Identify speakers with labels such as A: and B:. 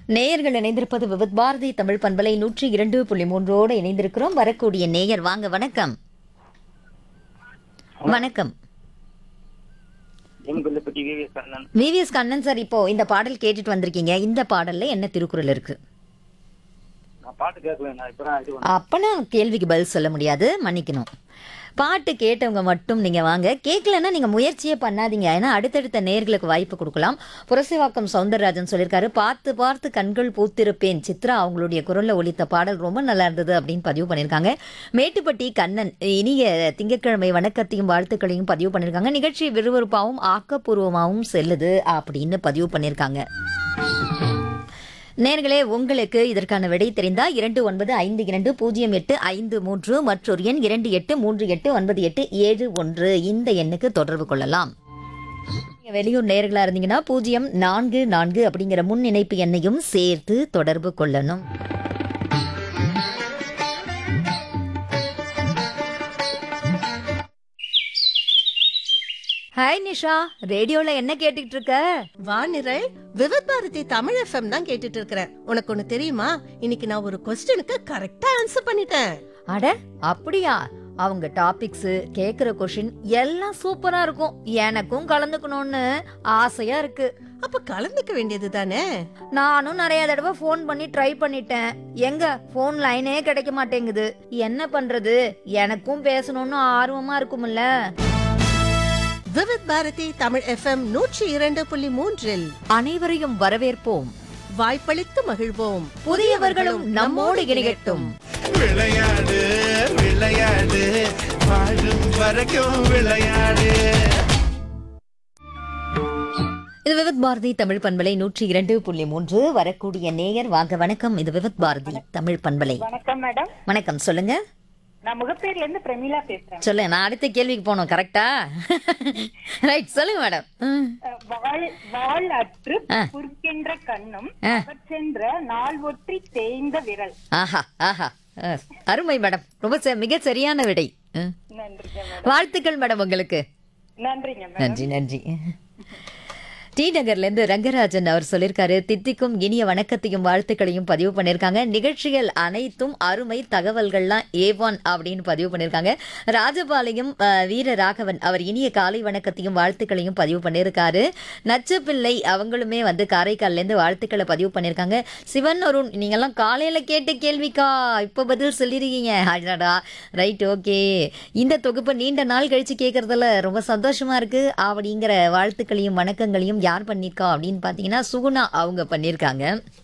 A: நேயர்கள் இணைந்திருப்பது விவித் பாரதி தமிழ் பண்பலை நூற்றி இரண்டு புள்ளி மூன்றோடு இணைந்திருக்கிறோம் வரக்கூடிய நேயர் வாங்க வணக்கம் வணக்கம்
B: என் கொல்லப்பட்டி விவேக் கண்ணன்
A: விவிஎஸ் கண்ணன் சார் இப்போ இந்த பாடல் கேட்டுட்டு வந்திருக்கீங்க இந்த பாடல்ல என்ன திருக்குறள் இருக்கு
B: நான் பாட்டு கேட்கல நான் இப்பதான் இது பண்ணேன்.
A: அப்பனா கேள்விக்கு பதில் சொல்ல முடியாது மன்னிக்கணும் பாட்டு கேட்டவங்க மட்டும் நீங்க வாங்க கேட்கலன்னா நீங்க முயற்சியே பண்ணாதீங்க ஏன்னா அடுத்தடுத்த நேர்களுக்கு வாய்ப்பு கொடுக்கலாம் புரசிவாக்கம் சவுந்தரராஜன் சொல்லியிருக்காரு பார்த்து பார்த்து கண்கள் பூத்திருப்பேன் சித்ரா அவங்களுடைய குரல்ல ஒலித்த பாடல் ரொம்ப நல்லா இருந்தது அப்படின்னு பதிவு பண்ணியிருக்காங்க மேட்டுப்பட்டி கண்ணன் இனிய திங்கட்கிழமை வணக்கத்தையும் வாழ்த்துக்களையும் பதிவு பண்ணியிருக்காங்க நிகழ்ச்சி விறுவிறுப்பாகவும் ஆக்கப்பூர்வமாகவும் செல்லுது அப்படின்னு பதிவு பண்ணியிருக்காங்க நேர்களே உங்களுக்கு இதற்கான விடை தெரிந்தா இரண்டு ஒன்பது ஐந்து இரண்டு பூஜ்ஜியம் எட்டு ஐந்து மூன்று மற்றொரு எண் இரண்டு எட்டு மூன்று எட்டு ஒன்பது எட்டு ஏழு ஒன்று இந்த எண்ணுக்கு தொடர்பு கொள்ளலாம் நீங்க வெளியூர் நேர்களா இருந்தீங்கன்னா பூஜ்ஜியம் நான்கு நான்கு அப்படிங்கிற முன் இணைப்பு எண்ணையும் சேர்த்து தொடர்பு கொள்ளணும் ஹாய் நிஷா ரேடியோல என்ன கேட்டுக்கிட்டு இருக்க
C: வானிரல் விவித் பாரதி தமிழ் எஃப்எம் தான் கேட்டுட்டு இருக்கிறேன் உனக்கு ஒண்ணு தெரியுமா இன்னைக்கு நான் ஒரு கொஸ்டினுக்கு கரெக்டா ஆன்சர் பண்ணிட்டேன்
A: அட அப்படியா அவங்க டாபிக்ஸ் கேக்குற கொஷின் எல்லாம் சூப்பரா இருக்கும் எனக்கும் கலந்துக்கணும்னு ஆசையா இருக்கு
C: அப்ப கலந்துக்க வேண்டியது தானே
A: நானும் நிறைய தடவை ஃபோன் பண்ணி ட்ரை பண்ணிட்டேன் எங்க ஃபோன் லைனே கிடைக்க மாட்டேங்குது என்ன பண்றது எனக்கும் பேசணும்னு ஆர்வமா இருக்கும்ல
C: விவித் பாரதி தமிழ் எஃப்எம் நூற்றி இரண்டு புள்ளி மூன்றில்
A: அனைவரையும் வரவேற்போம்
C: வாய்ப்பளித்து மகிழ்வோம்
A: புதியவர்களும் நம்மோடு இணையட்டும்
D: விளையாடு விளையாடு வாழும் வரைக்கும் விளையாடு
A: இது விவித் பாரதி தமிழ் பண்பலை நூற்றி இரண்டு புள்ளி மூன்று வரக்கூடிய நேயர் வாங்க வணக்கம் இது விவித் பாரதி தமிழ் பண்பலை
E: வணக்கம் மேடம்
A: வணக்கம் சொல்லுங்க
E: நான் முகப்பேர்ல இருந்து பிரமிளா பேசுறேன்
A: சொல்லு நான் அடுத்த கேள்விக்கு போகணும் கரெக்டா ரைட் சொல்லுங்க மேடம் ம்.
E: அஹ், வாழ் வாழ் அற்று
A: ஆ.
E: புற்கின்ற கண்ணும்
A: ஆ.
E: அவற்றென்ற நாள் ஒற்றி தேய்ந்த விரல்
A: ஆஹா ஆஹா அஹ், அருமை மேடம் ரொம்ப ச- மிக சரியான விடை ம்.
E: நன்றிங்க மேடம்
A: வாழ்த்துக்கள் மேடம் உங்களுக்கு
E: நன்றிங்க மேடம்
A: நன்றி நன்றி டி நகர்ல இருந்து ரங்கராஜன் அவர் சொல்லியிருக்காரு தித்திக்கும் இனிய வணக்கத்தையும் வாழ்த்துக்களையும் பதிவு பண்ணியிருக்காங்க நிகழ்ச்சிகள் அனைத்தும் அருமை தகவல்கள்லாம் ஏவான் அப்படின்னு பதிவு பண்ணியிருக்காங்க ராஜபாளையம் அஹ், வீர ராகவன் அவர் இனிய காலை வணக்கத்தையும் வாழ்த்துக்களையும் பதிவு பண்ணியிருக்காரு நச்சப்பிள்ளை அவங்களுமே வந்து காரைக்கால்ல இருந்து வாழ்த்துக்களை பதிவு பண்ணியிருக்காங்க சிவன் அருண் நீங்கெல்லாம் காலையில கேட்ட கேள்விக்கா இப்போ பதில் சொல்லிருக்கீங்க அடடா ரைட் ஓகே இந்த தொகுப்பை நீண்ட நாள் கழிச்சு கேட்கறதுல ரொம்ப சந்தோஷமா இருக்கு அப்படிங்கிற வாழ்த்துக்களையும் வணக்கங்களையும் யார் பண்ணியிருக்கா அப்படின்னு பார்த்தீங்கன்னா சுகுணா அவங்க பண்ணியிருக்காங்க